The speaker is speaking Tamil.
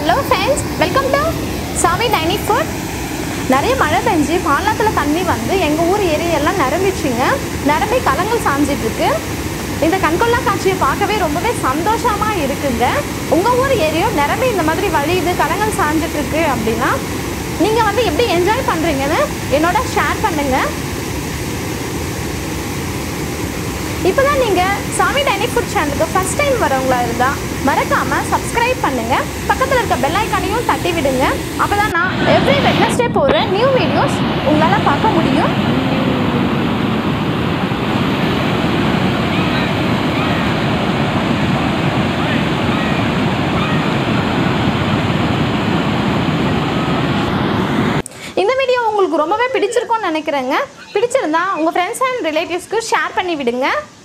ஹலோ ஃப்ரெண்ட்ஸ் வெல்கம் டு சாமி டைனிக் ஃபுட் நிறைய மழை பெஞ்சு பாலாத்தில் தண்ணி வந்து எங்கள் ஊர் ஏரியெல்லாம் நிரம்பிச்சுங்க நிரம்பி கலங்கள் சாஞ்சிட்டு இருக்கு இந்த கண்கொள்ளா காட்சியை பார்க்கவே ரொம்பவே சந்தோஷமாக இருக்குங்க உங்கள் ஊர் ஏரியோ நிரம்பி இந்த மாதிரி வழியுது கலங்கள் சாஞ்சிட்டு இருக்கு அப்படின்னா நீங்கள் வந்து எப்படி என்ஜாய் பண்ணுறீங்கன்னு என்னோட ஷேர் பண்ணுங்கள் இப்போ தான் நீங்கள் சாமி டைனிக் ஃபுட் சேனலுக்கு ஃபஸ்ட் டைம் வரவங்களா இருந்தால் மறக்காமல் சப்ஸ்கிரைப் பண்ணுங்கள் பக்கத்தில் இருக்க பெல் ஐக்கானையும் தட்டி விடுங்க அப்போ தான் நான் எவ்ரி வெட்னஸ்டே போகிற நியூ வீடியோஸ் உங்களால் பார்க்க முடியும் இந்த வீடியோ உங்களுக்கு ரொம்பவே பிடிச்சிருக்கும்னு நினைக்கிறேங்க பிடிச்சிருந்தா உங்கள் ஃப்ரெண்ட்ஸ் அண்ட் ரிலேட்டிவ்ஸ்க்கு ஷேர் பண்ணி விடுங்க